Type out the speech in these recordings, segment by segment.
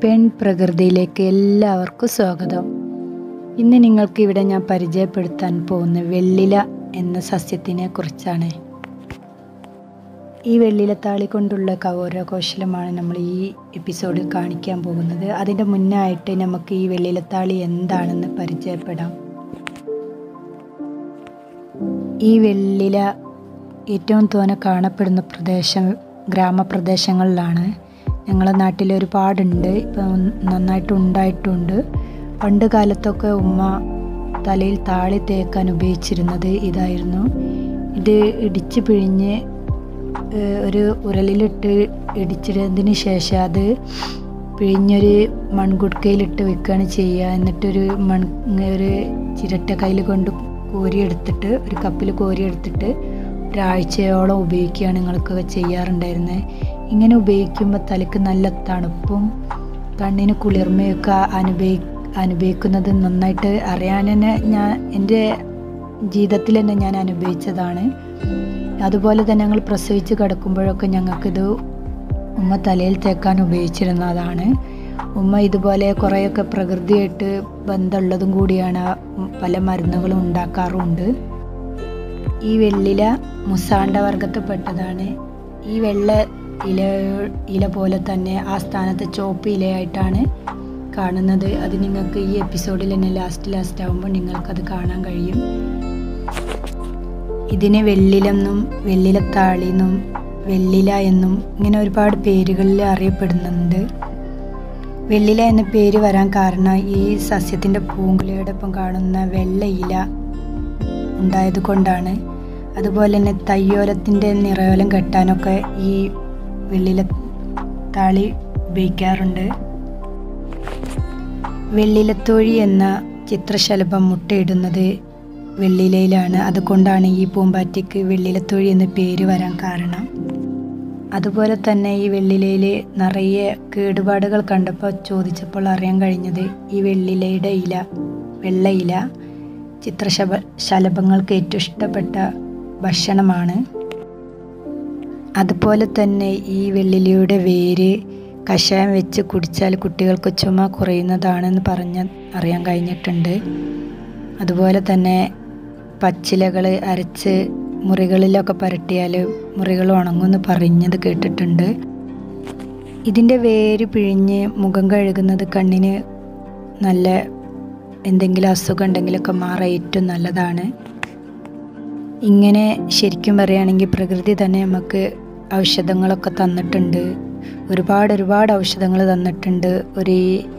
പെൺ പ്രകൃതിയിലേക്ക് എല്ലാവർക്കും സ്വാഗതം ഇന്ന് നിങ്ങൾക്ക് ഇവിടെ ഞാൻ പരിചയപ്പെടുത്താൻ പോകുന്ന വെള്ളില എന്ന സസ്യത്തിനെ കുറിച്ചാണ് ഈ വെള്ളിലത്താളി കൊണ്ടുള്ള കൗരകൗശലമാണ് നമ്മൾ ഈ എപ്പിസോഡിൽ കാണിക്കാൻ പോകുന്നത് അതിൻ്റെ മുന്നായിട്ട് നമുക്ക് ഈ വെള്ളിലത്താളി എന്താണെന്ന് പരിചയപ്പെടാം ഈ വെള്ളില ഏറ്റവും തോനെ കാണപ്പെടുന്ന പ്രദേശം ഗ്രാമപ്രദേശങ്ങളിലാണ് ഞങ്ങളുടെ നാട്ടിൽ ഒരുപാടുണ്ട് ഇപ്പം നന്നായിട്ട് ഉണ്ടായിട്ടുണ്ട് പണ്ട് കാലത്തൊക്കെ ഉമ്മ തലയിൽ താളി തേക്കാൻ ഉപയോഗിച്ചിരുന്നത് ഇതായിരുന്നു ഇത് ഇടിച്ച് പിഴിഞ്ഞ് ഏഹ്, ഒരു ഉരലിലിട്ട് ഇടിച്ചിട്ടതിന് ശേഷം അത് പിഴിഞ്ഞൊരു മൺകുടുക്കയിലിട്ട് വെക്കുകയാണ് ചെയ്യുക എന്നിട്ടൊരു മൺ ഒരു ചിരട്ട കയ്യിൽ കൊണ്ട് കോരിയെടുത്തിട്ട് ഒരു കപ്പിൽ കോരിയെടുത്തിട്ട് ഒരാഴ്ചയോളം ഉപയോഗിക്കുകയാണ് നിങ്ങൾക്കൊക്കെ ചെയ്യാറുണ്ടായിരുന്നത് ഇങ്ങനെ ഉപയോഗിക്കുമ്പോൾ തലയ്ക്ക് നല്ല തണുപ്പും കണ്ണിന് കുളിർമയൊക്കെ അനുഭവി അനുഭവിക്കുന്നത് നന്നായിട്ട് അറിയാൻ തന്നെ ഞാൻ എൻ്റെ ജീവിതത്തിൽ തന്നെ ഞാൻ അനുഭവിച്ചതാണ് അതുപോലെ തന്നെ ഞങ്ങൾ പ്രസവിച്ച് കിടക്കുമ്പോഴൊക്കെ ഞങ്ങൾക്കിത് ഉമ്മ തലയിൽ തേക്കാൻ ഉപയോഗിച്ചിരുന്നതാണ് ഉമ്മ ഇതുപോലെ കുറേയൊക്കെ പ്രകൃതിയായിട്ട് ബന്ധമുള്ളതും കൂടിയാണ് ഉം പല മരുന്നുകളും ഉണ്ടാക്കാറുണ്ട് ഈ വെള്ളില മുസാണ്ട വർഗത്തിൽപ്പെട്ടതാണ് ഈ വെള്ള ഇല ഇല പോലെ തന്നെ ആ സ്ഥാനത്ത് ചോപ്പ് ഇലയായിട്ടാണ് കാണുന്നത് അത് നിങ്ങൾക്ക് ഈ എപ്പിസോഡിൽ തന്നെ ലാസ്റ്റ് ലാസ്റ്റ് ആകുമ്പോൾ നിങ്ങൾക്കത് കാണാൻ കഴിയും ഇതിനെ വെള്ളിലെന്നും വെള്ളിലത്താളി എന്നും വെള്ളില എന്നും ഇങ്ങനെ ഒരുപാട് പേരുകളിൽ അറിയപ്പെടുന്നുണ്ട് വെള്ളില എന്ന പേര് വരാൻ കാരണം ഈ സസ്യത്തിൻ്റെ പൂങ്കുലയോടൊപ്പം കാണുന്ന വെള്ള ഇല ഉണ്ടായത് കൊണ്ടാണ് അതുപോലെ തന്നെ തയ്യോലത്തിൻ്റെ നിറയോലം കെട്ടാനൊക്കെ ഈ വെള്ളില താളി ഉപയോഗിക്കാറുണ്ട് വെള്ളിലത്തോഴി എന്ന ചിത്രശലഭം മുട്ടയിടുന്നത് വെള്ളിലയിലാണ് അതുകൊണ്ടാണ് ഈ പൂമ്പാറ്റയ്ക്ക് വെള്ളിലത്തോഴി എന്ന പേര് വരാൻ കാരണം അതുപോലെ തന്നെ ഈ വെള്ളിലയിൽ നിറയെ കേടുപാടുകൾ കണ്ടപ്പോൾ ചോദിച്ചപ്പോൾ അറിയാൻ കഴിഞ്ഞത് ഈ വെള്ളിലയുടെ ഇല വെള്ള ഇല ചിത്രശബ ശലഭങ്ങൾക്ക് ഏറ്റവും ഇഷ്ടപ്പെട്ട ഭക്ഷണമാണ് അതുപോലെ തന്നെ ഈ വെള്ളിലയുടെ വേര് കഷായം വെച്ച് കുടിച്ചാൽ കുട്ടികൾക്ക് ചുമ കുറയുന്നതാണെന്ന് പറഞ്ഞ് അറിയാൻ കഴിഞ്ഞിട്ടുണ്ട് അതുപോലെ തന്നെ പച്ചിലകൾ അരച്ച് മുറികളിലൊക്കെ പരട്ടിയാൽ മുറികൾ ഉണങ്ങുമെന്ന് പറഞ്ഞത് കേട്ടിട്ടുണ്ട് ഇതിൻ്റെ വേര് പിഴിഞ്ഞ് മുഖം കഴുകുന്നത് കണ്ണിന് നല്ല എന്തെങ്കിലും അസുഖം ഉണ്ടെങ്കിലൊക്കെ മാറാൻ ഏറ്റവും നല്ലതാണ് ഇങ്ങനെ ശരിക്കും പറയുകയാണെങ്കിൽ പ്രകൃതി തന്നെ നമുക്ക് ഔഷധങ്ങളൊക്കെ തന്നിട്ടുണ്ട് ഒരുപാട് ഒരുപാട് ഔഷധങ്ങൾ തന്നിട്ടുണ്ട് ഒരു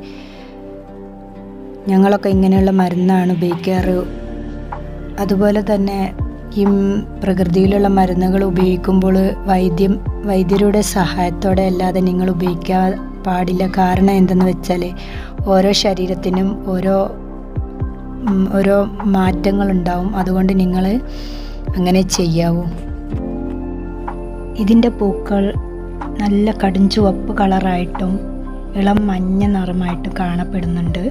ഞങ്ങളൊക്കെ ഇങ്ങനെയുള്ള മരുന്നാണ് ഉപയോഗിക്കാറ് അതുപോലെ തന്നെ ഈ പ്രകൃതിയിലുള്ള മരുന്നുകൾ ഉപയോഗിക്കുമ്പോൾ വൈദ്യം വൈദ്യരുടെ സഹായത്തോടെ അല്ലാതെ നിങ്ങൾ ഉപയോഗിക്കാൻ പാടില്ല കാരണം എന്തെന്ന് വെച്ചാൽ ഓരോ ശരീരത്തിനും ഓരോ ഉം, ഓരോ മാറ്റങ്ങളുണ്ടാവും അതുകൊണ്ട് നിങ്ങൾ അങ്ങനെ ചെയ്യാവൂ ഇതിൻ്റെ പൂക്കൾ നല്ല കടും ചുവപ്പ് കളറായിട്ടും ഇളം മഞ്ഞ നിറമായിട്ടും കാണപ്പെടുന്നുണ്ട്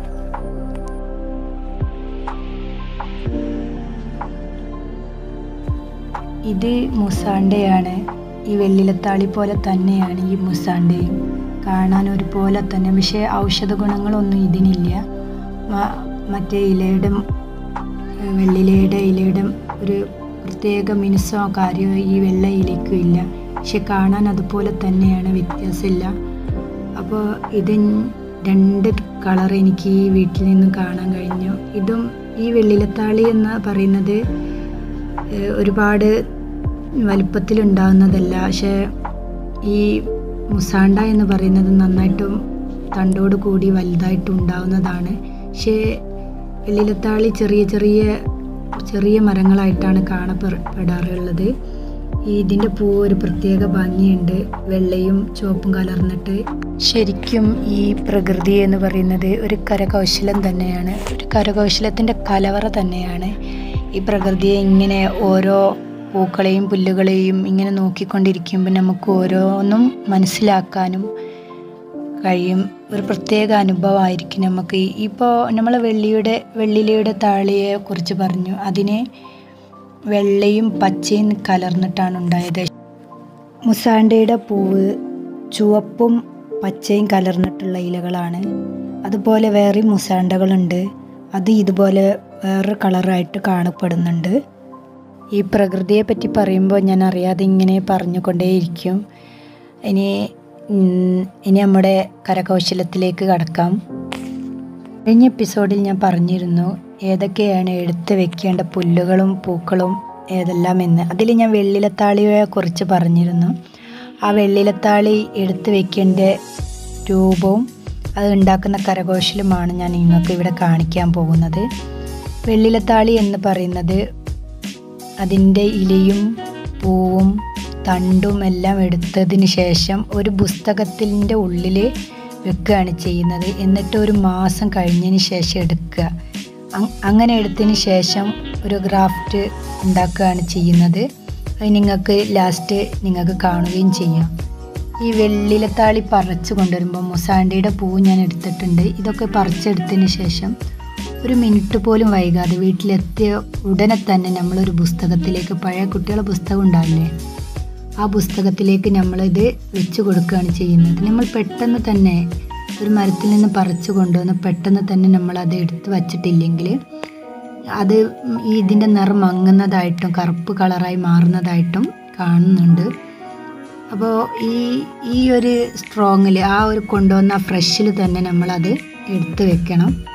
ഇത് മുസാണ്ടയാണ് ഈ വെള്ളിലത്താളി പോലെ തന്നെയാണ് ഈ മുസാണ്ടയും കാണാൻ ഒരുപോലെ തന്നെ പക്ഷേ ഔഷധ ഗുണങ്ങളൊന്നും ഇതിനില്ല മ- മറ്റേ ഇലയുടെ ഏഹ് വെള്ളിലയുടെ ഇലയുടെ ഒരു പ്രത്യേക മിനുസോ കാര്യമോ ഈ വെള്ള ഇലയ്ക്കും ഇല്ല പക്ഷെ കാണാൻ അതുപോലെ തന്നെയാണ് വ്യത്യാസമില്ല അപ്പോൾ ഇത് രണ്ട് കളർ എനിക്ക് ഈ വീട്ടിൽ നിന്ന് കാണാൻ കഴിഞ്ഞു ഇതും ഈ വെള്ളിലത്താളി എന്ന് പറയുന്നത് ഏഹ് ഒരുപാട് വലുപ്പത്തിലുണ്ടാകുന്നതല്ല പക്ഷേ ഈ മുസാണ്ട എന്ന് പറയുന്നത് നന്നായിട്ടും തണ്ടോട് കൂടി വലുതായിട്ട് ഉണ്ടാവുന്നതാണ് പക്ഷേ വെള്ളിലത്താളി ചെറിയ ചെറിയ ചെറിയ മരങ്ങളായിട്ടാണ് കാണപ്പെടാറുള്ളത് ഈ ഇതിൻ്റെ പൂ ഒരു പ്രത്യേക ഭംഗിയുണ്ട് വെള്ളയും ചുവപ്പും കലർന്നിട്ട് ശരിക്കും ഈ പ്രകൃതി എന്ന് പറയുന്നത് ഒരു കരകൗശലം തന്നെയാണ് ഒരു കരകൗശലത്തിൻ്റെ കലവറ തന്നെയാണ് ഈ പ്രകൃതിയെ ഇങ്ങനെ ഓരോ പൂക്കളെയും പുല്ലുകളെയും ഇങ്ങനെ നോക്കിക്കൊണ്ടിരിക്കുമ്പോൾ നമുക്ക് ഓരോന്നും മനസ്സിലാക്കാനും കഴിയും ഒരു പ്രത്യേക അനുഭവമായിരിക്കും നമുക്ക് ഇപ്പോൾ നമ്മൾ വെള്ളിയുടെ വെള്ളിലയുടെ താളിയെ കുറിച്ച് പറഞ്ഞു അതിനെ വെള്ളയും പച്ചയും കലർന്നിട്ടാണ് ഉണ്ടായത് മുസാണ്ടയുടെ പൂവ് ചുവപ്പും പച്ചയും കലർന്നിട്ടുള്ള ഇലകളാണ് അതുപോലെ വേറെ മുസാണ്ടകളുണ്ട് അത് ഇതുപോലെ വേറൊരു കളറായിട്ട് കാണപ്പെടുന്നുണ്ട് ഈ പ്രകൃതിയെ പറ്റി പറയുമ്പോൾ ഞാൻ അറിയാതെ ഇങ്ങനെ പറഞ്ഞുകൊണ്ടേയിരിക്കും ഇനി ഉം, ഇനി നമ്മുടെ കരകൗശലത്തിലേക്ക് കടക്കാം കഴിഞ്ഞ എപ്പിസോഡിൽ ഞാൻ പറഞ്ഞിരുന്നു ഏതൊക്കെയാണ് എടുത്ത് വെക്കേണ്ട പുല്ലുകളും പൂക്കളും ഏതെല്ലാം എന്ന് അതിൽ ഞാൻ വെള്ളിലത്താളിയെ കുറിച്ച് പറഞ്ഞിരുന്നു ആ വെള്ളിലത്താളി എടുത്ത് വെക്കേണ്ട രൂപവും അത് ഉണ്ടാക്കുന്ന കരകൗശലമാണ് ഞാൻ നിങ്ങൾക്ക് ഇവിടെ കാണിക്കാൻ പോകുന്നത് വെള്ളിലത്താളി എന്ന് പറയുന്നത് അതിൻ്റെ ഇലയും പൂവും തണ്ടും എല്ലാം എടുത്തതിന് ശേഷം ഒരു പുസ്തകത്തിൻ്റെ ഉള്ളിൽ വെക്കുകയാണ് ചെയ്യുന്നത് എന്നിട്ട് ഒരു മാസം കഴിഞ്ഞതിന് ശേഷം എടുക്കുക അങ്- അങ്ങനെ എടുത്തതിന് ശേഷം ഒരു ഗ്രാഫ്റ്റ് ഉണ്ടാക്കുകയാണ് ചെയ്യുന്നത് അത് നിങ്ങൾക്ക് ലാസ്റ്റ് നിങ്ങൾക്ക് കാണുകയും ചെയ്യാം ഈ വെള്ളിലത്താളി പറിച്ചു കൊണ്ടുവരുമ്പോൾ മുസാണ്ടിയുടെ പൂവ് ഞാൻ എടുത്തിട്ടുണ്ട് ഇതൊക്കെ പറിച്ചെടുത്തതിന് ശേഷം ഒരു മിനിറ്റ് പോലും വൈകാതെ വീട്ടിലെത്തിയ ഉടനെ തന്നെ നമ്മളൊരു പുസ്തകത്തിലേക്ക് പഴയ കുട്ടികളുടെ പുസ്തകം ഉണ്ടാവില്ലേ ആ പുസ്തകത്തിലേക്ക് നമ്മളിത് വെച്ച് കൊടുക്കുകയാണ് ചെയ്യുന്നത് നമ്മൾ പെട്ടെന്ന് തന്നെ ഒരു മരത്തിൽ നിന്ന് പറിച്ചു കൊണ്ടുവന്ന് പെട്ടെന്ന് തന്നെ നമ്മൾ അത് എടുത്ത് വച്ചിട്ടില്ലെങ്കിൽ അത് ഈ ഇതിൻ്റെ നിറം മങ്ങുന്നതായിട്ടും കറുപ്പ് കളറായി മാറുന്നതായിട്ടും കാണുന്നുണ്ട് അപ്പോൾ ഈ ഈ ഒരു സ്ട്രോങ്ങിൽ ആ ഒരു കൊണ്ടുവന്ന ഫ്രഷിൽ തന്നെ നമ്മളത് എടുത്ത് വെക്കണം